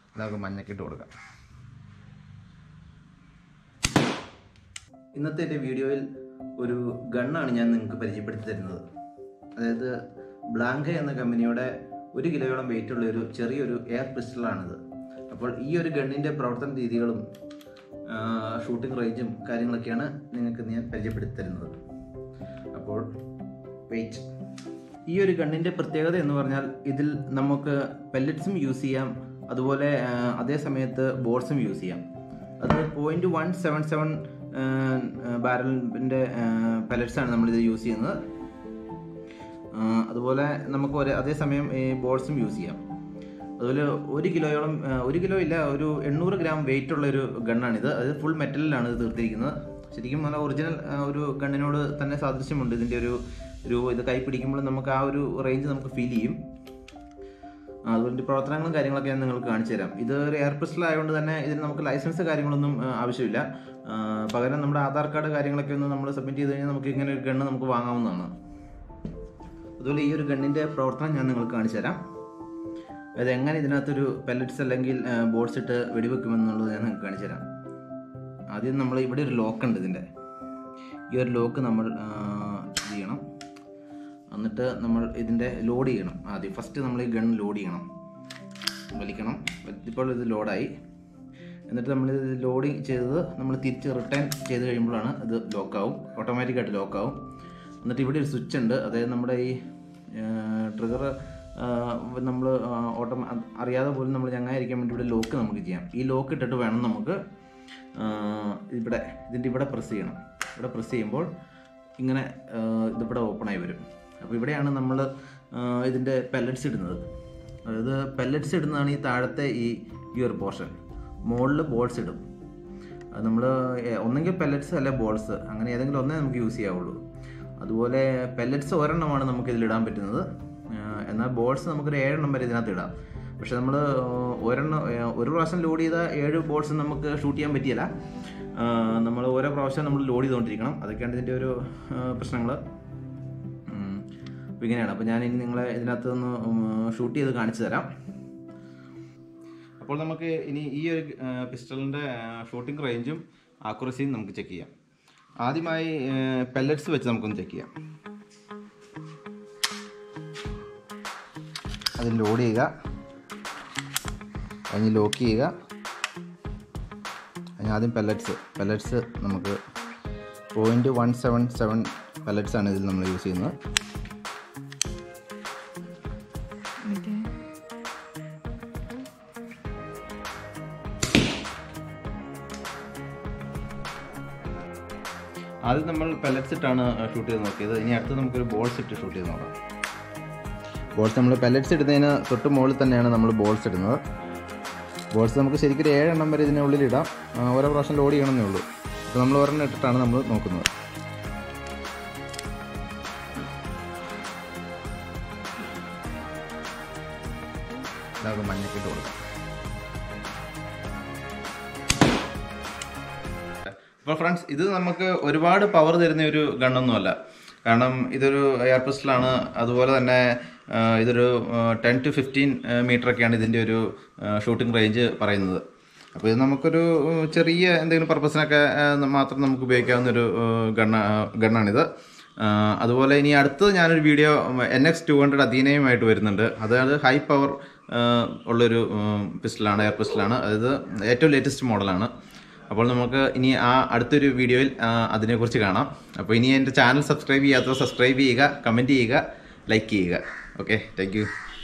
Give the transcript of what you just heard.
നമുക്ക് മഞ്ഞക്കിട്ട് കൊടുക്കാം ഇന്നത്തെ എൻ്റെ വീഡിയോയിൽ ഒരു ഗണ്ണാണ് ഞാൻ നിങ്ങൾക്ക് പരിചയപ്പെടുത്തി തരുന്നത് അതായത് ബ്ലാങ്ക എന്ന കമ്പനിയുടെ ഒരു കിലോയോളം വെയിറ്റ് ഉള്ള ഒരു ചെറിയൊരു എയർ പിസ്റ്റളാണിത് അപ്പോൾ ഈ ഒരു ഗണ്ണിൻ്റെ പ്രവർത്തന രീതികളും ഷൂട്ടിംഗ് റേഞ്ചും കാര്യങ്ങളൊക്കെയാണ് നിങ്ങൾക്ക് ഞാൻ പരിചയപ്പെടുത്തി തരുന്നത് അപ്പോൾ വെയിറ്റ് ഈ ഒരു ഗണ്ണിൻ്റെ പ്രത്യേകത എന്ന് പറഞ്ഞാൽ ഇതിൽ നമുക്ക് പെല്ലറ്റ്സും യൂസ് ചെയ്യാം അതുപോലെ ആ, അതേ സമയത്ത് ബോൾസും യൂസ് ചെയ്യാം അത് പോയിന്റ് വൺ സെവൻ സെവൻ ബാരലിൻ്റെ പെല്ലറ്റ്സ് ആണ് നമ്മളിത് യൂസ് ചെയ്യുന്നത് ആ, അതുപോലെ നമുക്ക് ഒരേ അതേസമയം ഈ ബോൾസും യൂസ് ചെയ്യാം അതുപോലെ ഒരു കിലോയോളം ആ, ഒരു കിലോ ഇല്ല ഒരു എണ്ണൂറ് ഗ്രാം വെയിറ്റ് ഉള്ള ഒരു ഗണ്ണാണിത് അത് ഫുൾ മെറ്റലിലാണ് ഇത് തീർത്തിരിക്കുന്നത് ശരിക്കും നല്ല ഒറിജിനൽ ആ, ഒരു ഗണ്ണിനോട് തന്നെ സാദൃശ്യമുണ്ട് ഇതിൻ്റെ ഒരു ഒരു ഇത് കൈ പിടിക്കുമ്പോൾ നമുക്ക് ആ ഒരു റേഞ്ച് നമുക്ക് ഫീൽ ചെയ്യും ആ, അതുകൊണ്ട് പ്രവർത്തനങ്ങളും കാര്യങ്ങളൊക്കെ ഞാൻ നിങ്ങൾക്ക് കാണിച്ചു തരാം ഇത് ഒരു എയർ പിസ്റ്റൽ ആയതുകൊണ്ട് തന്നെ ഇതിന് നമുക്ക് ലൈസൻസ് കാര്യങ്ങളൊന്നും ആ, ആവശ്യമില്ല ആ, പകരം നമ്മുടെ ആധാർ കാർഡ് കാര്യങ്ങളൊക്കെ ഒന്ന് നമ്മൾ സബ്മിറ്റ് ചെയ്ത് കഴിഞ്ഞാൽ നമുക്ക് ഇങ്ങനെ ഒരു ഗണ്ണ് നമുക്ക് വാങ്ങാവുന്നതാണ് അതുപോലെ ഈ ഒരു ഗണ്ണിൻ്റെ പ്രവർത്തനം ഞാൻ നിങ്ങൾക്ക് കാണിച്ചു തരാം അത് എങ്ങനെ ഇതിനകത്തൊരു പെല്ലറ്റ്സ് അല്ലെങ്കിൽ ബോർഡ്സ് ഇട്ട് വെടിവെക്കുമെന്നുള്ളത് ഞാൻ നിങ്ങൾക്ക് കാണിച്ചു തരാം ആദ്യം നമ്മൾ ഇവിടെ ഒരു ലോക്ക് ഉണ്ട് ഇതിൻ്റെ ഈ ഒരു ലോക്ക് നമ്മൾ ആ, ഇത് ചെയ്യണം എന്നിട്ട് നമ്മൾ ഇതിൻ്റെ ലോഡ് ചെയ്യണം ആദ്യം ഫസ്റ്റ് നമ്മൾ ഈ ഗൺ ലോഡ് ചെയ്യണം വലിക്കണം ഇപ്പോൾ ഇത് ലോഡായി എന്നിട്ട് നമ്മൾ ഇത് ലോഡിങ് ചെയ്തത് നമ്മൾ തിരിച്ച് റിട്ടേൺ ചെയ്ത് കഴിയുമ്പോഴാണ് ഇത് ലോക്കാവും ഓട്ടോമാറ്റിക്കായിട്ട് ലോക്കാവും എന്നിട്ട് ഇവിടെ ഒരു സ്വിച്ച് ഉണ്ട് അതായത് നമ്മുടെ ഈ ട്രിഗർ നമ്മൾ ഓട്ടോ അറിയാതെ പോലും നമ്മൾ ചങ്ങായിരിക്കാൻ വേണ്ടി ഇവിടെ ലോക്ക് നമുക്ക് ചെയ്യാം ഈ ലോക്ക് ഇട്ടിട്ട് വേണം നമുക്ക് ആ, ഇവിടെ ഇതിൻ്റെ ഇവിടെ പ്രസ് ചെയ്യണം ഇവിടെ പ്രസ് ചെയ്യുമ്പോൾ ഇങ്ങനെ ആ, ഇതിവിടെ ഓപ്പണായി വരും അപ്പോൾ ഇവിടെയാണ് നമ്മൾ ഇതിൻ്റെ പെല്ലറ്റ്സ് ഇടുന്നത് അതായത് പെല്ലറ്റ്സ് ഇടുന്നതാണ് ഈ താഴത്തെ ഈ ഈ ഒരു പോർഷൻ മുകളിൽ ബോൾസ് ഇടും അത് നമ്മൾ ഒന്നെങ്കിൽ പെല്ലറ്റ്സ് അല്ലെ ബോൾസ് അങ്ങനെ ഏതെങ്കിലും ഒന്നേ നമുക്ക് യൂസ് ചെയ്യാവുള്ളൂ അതുപോലെ പെല്ലറ്റ്സ് ഒരെണ്ണമാണ് നമുക്ക് ഇതിൽ ഇടാൻ പറ്റുന്നത് ആ, എന്നാൽ ബോൾസ് നമുക്കൊരു ഏഴെണ്ണം വരെ ഇതിനകത്ത് ഇടാം പക്ഷെ നമ്മൾ ഒരെണ്ണം ആ, ഒരു പ്രാവശ്യം ലോഡ് ചെയ്ത ഏഴ് ബോൾസ് നമുക്ക് ഷൂട്ട് ചെയ്യാൻ പറ്റിയില്ല നമ്മൾ ഓരോ പ്രാവശ്യം നമ്മൾ ലോഡ് ചെയ്തുകൊണ്ടിരിക്കണം അതൊക്കെയാണ് ഇതിൻ്റെ ഒരു പ്രശ്നങ്ങൾ അപ്പോൾ ഇങ്ങനെയാണ് അപ്പോൾ ഞാൻ ഇനി നിങ്ങളെ ഇതിനകത്ത് നിന്ന് ഷൂട്ട് ചെയ്ത് കാണിച്ചു തരാം അപ്പോൾ നമുക്ക് ഇനി ഈ ഒരു പിസ്റ്റളിൻ്റെ ഷൂട്ടിംഗ് റേഞ്ചും ആക്യുറസിയും നമുക്ക് ചെക്ക് ചെയ്യാം ആദ്യമായി പെല്ലറ്റ്സ് വെച്ച് നമുക്കൊന്ന് ചെക്ക് ചെയ്യാം അത് ലോഡ് ചെയ്യുക അതിന് ലോക്ക് ചെയ്യുക അതിന് ആദ്യം പെല്ലറ്റ്സ് പെല്ലറ്റ്സ് നമുക്ക് point one seven seven pellets ആണ് ഇതിൽ നമ്മൾ യൂസ് ചെയ്യുന്നത് ആദ്യം നമ്മൾ പെല്ലറ്റ്സ് ഇട്ടാണ് ഷൂട്ട് ചെയ്ത് നോക്കിയത് ഇനി അടുത്ത് നമുക്കൊരു ബോൾസ് ഇട്ട് ഷൂട്ട് ചെയ്ത് നോക്കാം ബോൾസ് നമ്മൾ പെല്ലറ്റ്സ് ഇടുന്നതിന് തൊട്ട് മുകളിൽ തന്നെയാണ് നമ്മൾ ബോൾസ് ഇടുന്നത് ബോൾസ് നമുക്ക് ശരിക്കും ഒരു ഏഴെണ്ണം വരെ ഇതിൻ്റെ ഉള്ളിൽ ഇടാം ആ, ഓരോ പ്രാവശ്യം ലോഡ് ചെയ്യണമെന്നേ ഉള്ളൂ അപ്പോൾ നമ്മൾ ഒരെണ്ണം ഇട്ടിട്ടാണ് നമ്മൾ നോക്കുന്നത് നമുക്ക് മഞ്ഞക്കിട്ട് കൊടുക്കാം അപ്പോൾ ഫ്രണ്ട്സ് ഇത് നമുക്ക് ഒരുപാട് പവർ തരുന്ന ഒരു ഗണ്ണൊന്നുമല്ല കാരണം ഇതൊരു എയർ പിസ്റ്റലാണ് അതുപോലെ തന്നെ ആ, ഇതൊരു ടെൻ ടു ഫിഫ്റ്റീൻ മീറ്ററൊക്കെയാണ് ഇതിൻ്റെ ഒരു ഷൂട്ടിംഗ് റേഞ്ച് പറയുന്നത് അപ്പോൾ ഇത് നമുക്കൊരു ഉം, ചെറിയ എന്തെങ്കിലും പർപ്പസിനൊക്കെ ആ, മാത്രം നമുക്ക് ഉപയോഗിക്കാവുന്ന ഒരു ഗണ്ണ ഗണ്ണാണിത് ആ, അതുപോലെ ഇനി അടുത്ത് ഞാനൊരു video N X two hundred അധീനയുമായിട്ട് വരുന്നുണ്ട് അതായത് ഹൈ പവർ ഉള്ളൊരു പിസ്റ്റലാണ് എയർ പിസ്റ്റലാണ് അതായത് ഏറ്റവും ലേറ്റസ്റ്റ് മോഡലാണ് അപ്പോൾ നമുക്ക് ഇനി ആ അടുത്തൊരു വീഡിയോയിൽ ആ, അതിനെക്കുറിച്ച് കാണാം അപ്പോൾ ഇനി എൻ്റെ ചാനൽ സബ്സ്ക്രൈബ് ചെയ്യാത്തവർ സബ്സ്ക്രൈബ് ചെയ്യുക കമൻറ്റ് ചെയ്യുക ലൈക്ക് ചെയ്യുക ഓക്കെ താങ്ക് യു